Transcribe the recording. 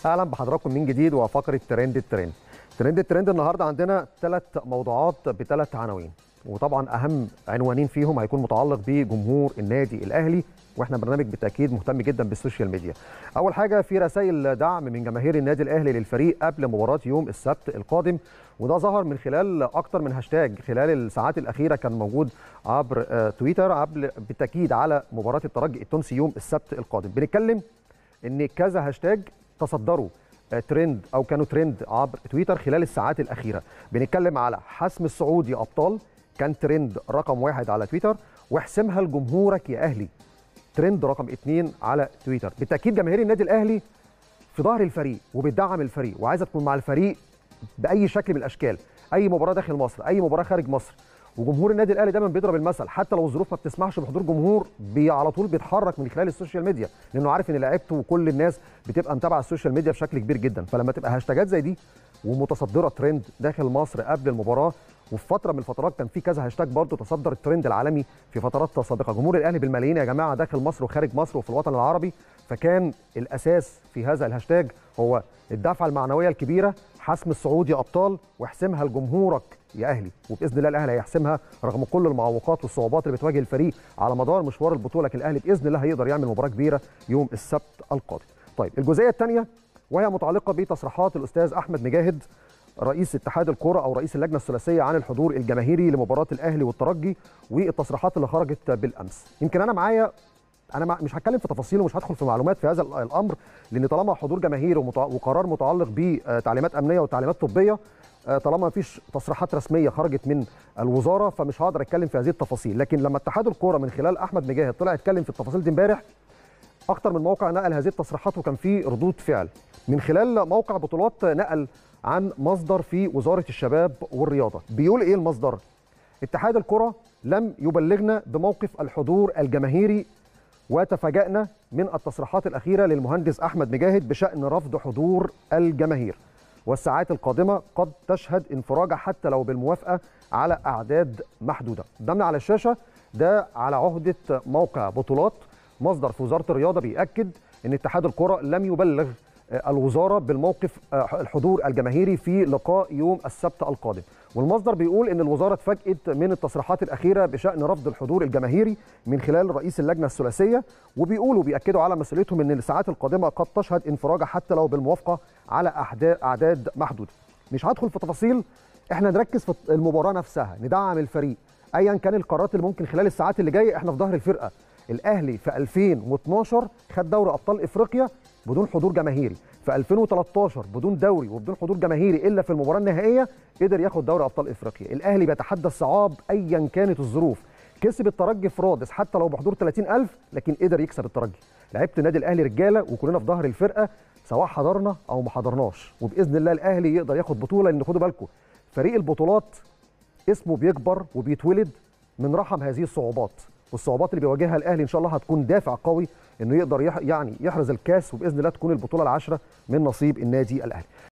اهلا بحضراتكم من جديد وفقره ترند الترند ترند الترند النهارده عندنا ثلاث موضوعات بثلاث عناوين وطبعا اهم عنوانين فيهم هيكون متعلق بجمهور النادي الاهلي واحنا برنامج بالتاكيد مهتم جدا بالسوشيال ميديا اول حاجه في رسائل دعم من جماهير النادي الاهلي للفريق قبل مباراه يوم السبت القادم وده ظهر من خلال اكتر من هاشتاج خلال الساعات الاخيره كان موجود عبر آه، تويتر قبل بالتاكيد على مباراه الترجي التونسي يوم السبت القادم بنتكلم ان كذا هاشتاج تصدروا آه، ترند او كانوا ترند عبر تويتر خلال الساعات الاخيره بنتكلم على حسم السعودي ابطال كان ترند رقم واحد على تويتر واحسمها لجمهورك يا اهلي ترند رقم اثنين على تويتر بالتاكيد جماهير النادي الاهلي في ظهر الفريق وبتدعم الفريق وعايزه تكون مع الفريق باي شكل من الاشكال اي مباراه داخل مصر اي مباراه خارج مصر وجمهور النادي الاهلي دايما بيضرب المثل حتى لو الظروف ما بتسمحش بحضور جمهور بي على طول بيتحرك من خلال السوشيال ميديا لانه عارف ان لعيبته وكل الناس بتبقى متابعه السوشيال ميديا بشكل كبير جدا فلما تبقى هاشتاجات زي دي ومتصدره ترند داخل مصر قبل المباراه وفي فتره من الفترات كان في كذا هاشتاج برضه تصدر الترند العالمي في فترات سابقه جمهور الاهلي بالملايين يا جماعه داخل مصر وخارج مصر وفي الوطن العربي فكان الاساس في هذا الهاشتاج هو الدفعه المعنويه الكبيره حسم السعودي ابطال واحسمها لجمهورك يا اهلي وباذن الله الاهلي هيحسمها رغم كل المعوقات والصعوبات اللي بتواجه الفريق على مدار مشوار البطوله لكن الاهلي باذن الله هيقدر يعمل مباراه كبيره يوم السبت القادم. طيب الجزئيه الثانيه وهي متعلقه بتصريحات الاستاذ احمد مجاهد رئيس اتحاد الكره او رئيس اللجنه الثلاثيه عن الحضور الجماهيري لمباراه الاهلي والترجي والتصريحات اللي خرجت بالامس. يمكن انا معايا انا مع- مش هتكلم في تفاصيل ومش هدخل في معلومات في هذا ال- الامر لان طالما حضور جماهير ومتع- وقرار متعلق بتعليمات امنيه وتعليمات طبيه آه، طالما ما فيش تصريحات رسميه خرجت من الوزاره فمش هقدر اتكلم في هذه التفاصيل لكن لما اتحاد الكوره من خلال احمد مجاهد طلع يتكلم في التفاصيل دي امبارح اكتر من موقع نقل هذه التصريحات وكان في ردود فعل من خلال موقع بطولات نقل عن مصدر في وزاره الشباب والرياضه بيقول ايه المصدر اتحاد الكره لم يبلغنا بموقف الحضور الجماهيري وتفاجأنا من التصريحات الأخيرة للمهندس أحمد مجاهد بشأن رفض حضور الجماهير والساعات القادمة قد تشهد انفراجة حتى لو بالموافقة على أعداد محدودة قدامنا على الشاشة ده على عهدة موقع بطولات مصدر في وزارة الرياضة بيأكد أن اتحاد الكرة لم يبلغ آه، الوزارة بالموقف آه، الحضور الجماهيري في لقاء يوم السبت القادم والمصدر بيقول ان الوزاره اتفاجئت من التصريحات الاخيره بشان رفض الحضور الجماهيري من خلال رئيس اللجنه الثلاثيه وبيقولوا بياكدوا على مسؤوليتهم ان الساعات القادمه قد تشهد انفراجه حتى لو بالموافقه على أحدا- اعداد محدوده مش هدخل في تفاصيل احنا نركز في المباراه نفسها ندعم الفريق ايا كان القرارات اللي ممكن خلال الساعات اللي جايه احنا في ظهر الفرقه الاهلي في 2012 خد دوري ابطال افريقيا بدون حضور جماهيري في 2013 بدون دوري وبدون حضور جماهيري الا في المباراه النهائيه قدر ياخد دوري ابطال افريقيا الاهلي بيتحدى الصعاب ايا كانت الظروف كسب الترجي في رادس حتى لو بحضور 30000 لكن قدر يكسب الترجي لعيبه النادي الاهلي رجاله وكلنا في ظهر الفرقه سواء حضرنا او ما حضرناش وباذن الله الاهلي يقدر ياخد بطوله لان خدوا بالكم فريق البطولات اسمه بيكبر وبيتولد من رحم هذه الصعوبات والصعوبات اللي بيواجهها الاهلي ان شاء الله هتكون دافع قوي انه يقدر يح يعني يحرز الكاس وباذن الله تكون البطوله العاشره من نصيب النادي الاهلي